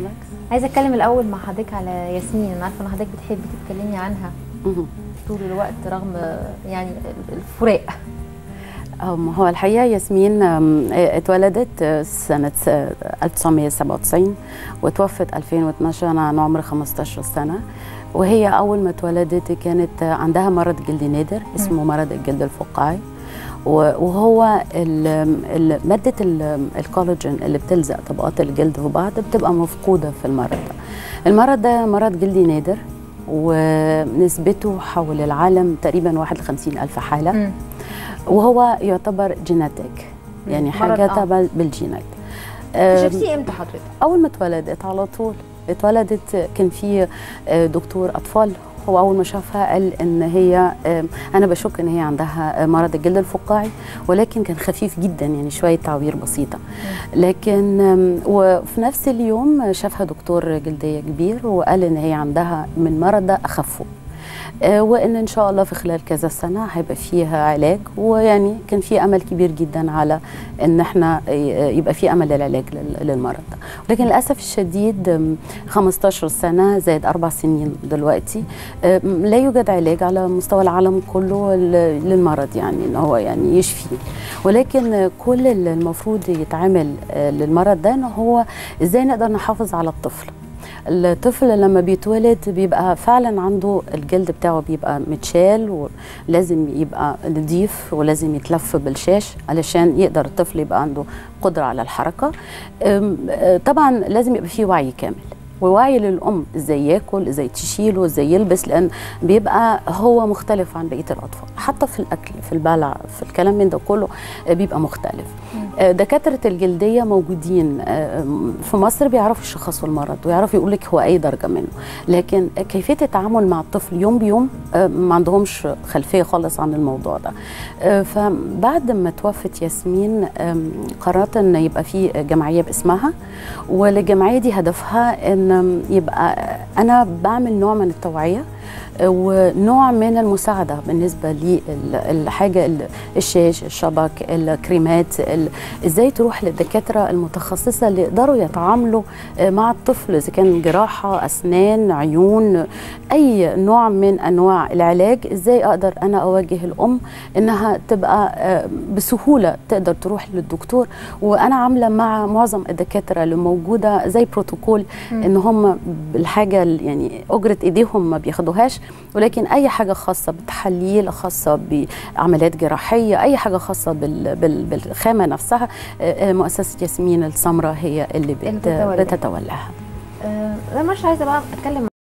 بالعكس عايزه اتكلم الاول مع حضرتك على ياسمين انا عارفه ان حضرتك بتحبي تتكلمي عنها مهم. طول الوقت رغم يعني الفراق أم، هو الحقيقه ياسمين أم، اتولدت سنه س- 1997 وتوفت 2012 انا عن عمر 15 سنه وهي اول ما اتولدت كانت عندها مرض جلدي نادر اسمه مرض الجلد الفقاعي و- وهو ال- ال- ماده ال- الكولاجين اللي بتلزق طبقات الجلد في بعض بتبقى مفقوده في المرض ده المرض ده مرض جلدي نادر ونسبته حول العالم تقريبا 51 ألف حالة مم. وهو يعتبر جيناتيك يعني مرض حاجة آه. تبع بالجينات أم، شفتي امتى حضرتك؟ أول ما اتولدت على طول اتولدت كان في آه، دكتور أطفال هو أول ما شافها قال إن هي آم، أنا بشك إن هي عندها آه، مرض الجلد الفقاعي ولكن كان خفيف جدا يعني شوية تعوير بسيطة لكن آم، وفي نفس اليوم شافها دكتور جلدية كبير وقال إن هي عندها من مرض ده أخفه آه، وان ان شاء الله في خلال كذا سنه هيبقى فيها علاج ويعني كان في امل كبير جدا على ان احنا ي- يبقى في امل للعلاج لل- للمرض ده لكن للاسف الشديد آم، 15 سنه زائد اربع سنين دلوقتي آم، لا يوجد علاج على مستوى العالم كله ل- للمرض يعني ان هو يعني يشفي ولكن آه، كل اللي المفروض يتعمل آه، للمرض ده ان هو ازاي نقدر نحافظ على الطفل الطفل لما بيتولد بيبقى فعلا عنده الجلد بتاعه بيبقى متشال ولازم يبقى نضيف ولازم يتلف بالشاش علشان يقدر الطفل يبقى عنده قدرة على الحركة أم، أه، طبعا لازم يبقى فيه وعي كامل ووعي للأم ازاي ياكل ازاي تشيله ازاي يلبس لأن بيبقى هو مختلف عن بقية الأطفال حتى في الأكل في البلع في الكلام من ده كله أه، بيبقى مختلف آه، دكاترة الجلدية موجودين آه، في مصر بيعرفوا يشخصوا المرض ويعرفوا يقول لك هو أي درجة منه لكن كيفية التعامل مع الطفل يوم بيوم آه، ما عندهمش خلفية خالص عن الموضوع ده آه، فبعد ما توفت ياسمين آم، قررت ان يبقى في جمعية باسمها والجمعية دي هدفها ان يبقى انا بعمل نوع من التوعية آه، ونوع من المساعدة بالنسبة للحاجة الشاش الشبك الكريمات ال- ازاي تروح للدكاترة المتخصصة اللي يقدروا يتعاملوا آه، مع الطفل اذا كان جراحة اسنان عيون اي نوع من انواع العلاج ازاي اقدر انا اوجه الام انها تبقى آه، بسهولة تقدر تروح للدكتور وانا عاملة مع معظم الدكاترة اللي موجودة زي بروتوكول ان هم بالحاجة ال- يعني اجرة ايديهم ما بياخدوهاش ولكن اي حاجة خاصة بالتحاليل خاصة بعمليات جراحية اي حاجة خاصة بال بال بالخامة نفسها آه، آه، مؤسسة ياسمين السمراء هي اللي بت اللي بتتولاها. بتتولاها آه، انا مش عايزه بقى اتكلم